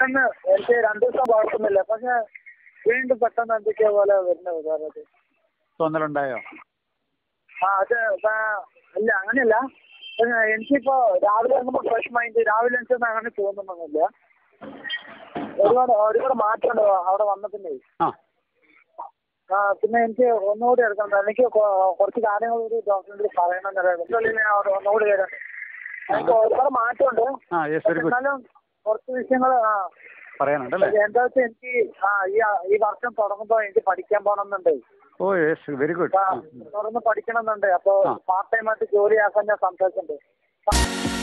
പെട്ടെന്ന് എനിക്ക് രണ്ടു ദിവസം കുഴപ്പമൊന്നുമില്ല പക്ഷെ വീണ്ടും പെട്ടെന്ന് എന്തൊക്കെയോ പോലെ വരുന്നത് സാറേ അത് തോന്നലുണ്ടായോ ആ അത് ആ, ഇല്ല അങ്ങനെയല്ല പിന്നെ എനിക്കിപ്പോ രാവിലെ ഇറങ്ങുമ്പോൾ ഫ്രഷ് മൈൻഡ് രാവിലെ എനിക്കൊന്നും അങ്ങനെ തോന്നുന്നൊന്നുമില്ല ഒരുപാട് ഒരുപാട് മാറ്റമുണ്ട് അവിടെ വന്നതിന്റെ ആ ആ പിന്നെ എനിക്ക് ഒന്നുകൂടി എടുക്കണം എനിക്ക് കൊ- കുറച്ച് കാര്യങ്ങൾ ഒരു ഡോക്ടറിനോട് പറയണമെന്നുണ്ടായിരുന്നു ഞാൻ അവിടെ ഒന്നുകൂടി വരാം എനിക്ക് ഒരുപാട് മാറ്റമുണ്ട് ആ യെസ് വെരി ഗുഡ് എന്നാലും കുറച്ച് വിഷയങ്ങൾ ആ പറയാനുണ്ടല്ലേ എന്താ വെച്ചാൽ എനിക്ക് ആ ഈ ഈ വർഷം തുടങ്ങുമ്പോൾ എനിക്ക് പഠിക്കാൻ പോകണമെന്നുണ്ട് ഓ യെസ് വെരി ഗുഡ് ആ, തുടർന്ന് പഠിക്കണമെന്നുണ്ട് അപ്പൊ ആ. പാർട്ട് ടൈം ആയിട്ട് ജോലിയാക്കാൻ ഞാൻ സംസാരിച്ചിട്ടുണ്ട്